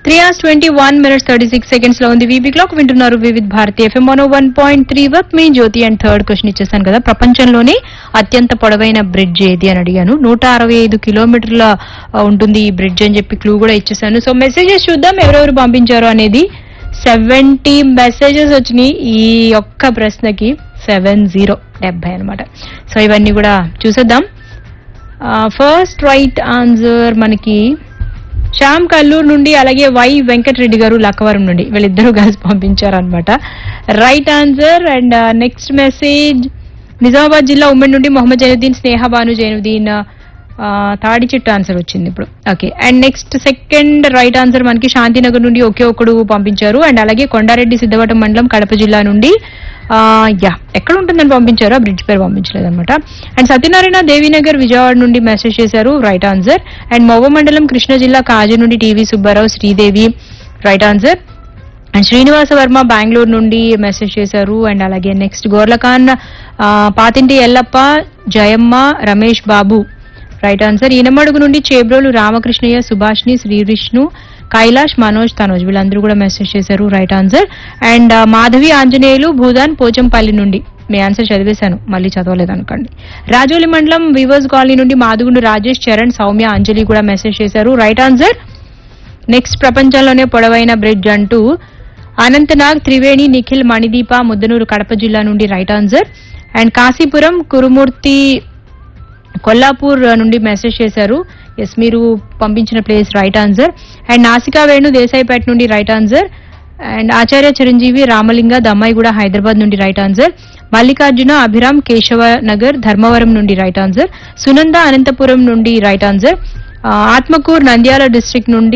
three hours twenty one minutes thirty six seconds లో ఉంది VB clock వింటున్నారు Vividh Bharati FM one one point three వర్క్ మీ జ్యోతి అండ్ థర్డ్ క్వశ్చన్ ఇచ్చేసాను కదా ప్రపంచంలోనే అత్యంత పొడవైన బ్రిడ్జ్ ఏది అని అడిగాను నూట అరవై ఐదు కిలోమీటర్ల ఆ, ఉంటుంది ఈ బ్రిడ్జ్ అని చెప్పి క్లూ కూడా ఇచ్చేసాను సో మెసేజెస్ చూద్దాం ఎవరెవరు పంపించారు అనేది సెవెంటీ మెసేజెస్ వచ్చినాయి ఈ ఒక్క ప్రశ్నకి సెవెన్ జీరో డెబ్బై అనమాట సో ఇవన్నీ కూడా చూసేద్దాం ఫస్ట్ రైట్ ఆన్సర్ మనకి శ్యామ్ కల్లూరు నుండి అలాగే వై వెంకటరెడ్డి గారు లక్కవరం నుండి వీళ్ళిద్దరూ కలిసి పంపించారనమాట right answer and next message Nizamabad జిల్లా ఉమ్మడి నుండి మొహమ్మద్ జైనుద్దీన్ స్నేహ బాను జైనుద్దీన్ ఆ, తాడి చెట్టు ఆన్సర్ వచ్చింది ఇప్పుడు okay and next second right answer మనకి శాంతినగర్ నుండి ఒకే ఒకడు పంపించారు అండ్ అలాగే కొండారెడ్డి సిద్ధవటం మండలం కడప జిల్లా నుండి ఆ, యా ఎక్కడ ఉంటుందని పంపించారు ఆ బ్రిడ్జ్ పేరు పంపించలేదు అనమాట అండ్ సత్యనారాయణ దేవీనగర్ విజయవాడ నుండి మెసేజ్ చేశారు రైట్ ఆన్సర్ అండ్ మొవ్వ మండలం కృష్ణా జిల్లా కాజు నుండి TV Subbarao Sridevi right answer and Srinivasa Varma Bengaluru నుండి మెసేజ్ చేశారు అండ్ అలాగే నెక్స్ట్ గోర్లఖాన్ ఆ, పాతింటి ఎల్లప్ప జయమ్మ రమేష్ బాబు రైట్ ఆన్సర్ ఈనమడుగు నుండి చేబ్రోలు రామకృష్ణయ్య సుభాష్ని శ్రీ విష్ణు కైలాష్ మనోజ్ తనోజ్ వీళ్ళందరూ కూడా మెసేజ్ చేశారు రైట్ ఆన్సర్ అండ్ ఆ, మాధవి ఆంజనేయులు భూదాన్ పోచంపల్లి నుండి మీ ఆన్సర్ చదివేశాను మళ్ళీ చదవలేదు అనుకోండి రాజోలి మండలం వివర్స్ కాలనీ నుండి మాదుగుండు రాజేష్ చరణ్ సౌమ్య అంజలి కూడా మెసేజ్ చేశారు రైట్ ఆన్సర్ నెక్స్ట్ ప్రపంచంలోనే పొడవైన బ్రిడ్జ్ అంటూ అనంతనాగ్ త్రివేణి నిఖిల్ మణిదీప ముద్దనూరు కడప జిల్లా నుండి right answer and Kashipuram Kurumurthy Kollapur నుండి మెసేజ్ చేశారు ఎస్ మీరు పంపించిన ప్లేస్ రైట్ ఆన్సర్ అండ్ నాసికా వేణు దేశాయిపేట నుండి right answer and Acharya Chiranjeevi Ramalinga దమ్మాయి కూడా హైదరాబాద్ నుండి రైట్ ఆన్సర్ మల్లికార్జున అభిరామ్ కేశవ నగర్ ధర్మవరం నుండి రైట్ ఆన్సర్ సునంద అనంతపురం నుండి రైట్ ఆన్సర్ ఆ, ఆత్మకూర్ నంద్యాల డిస్ట్రిక్ట్ నుండి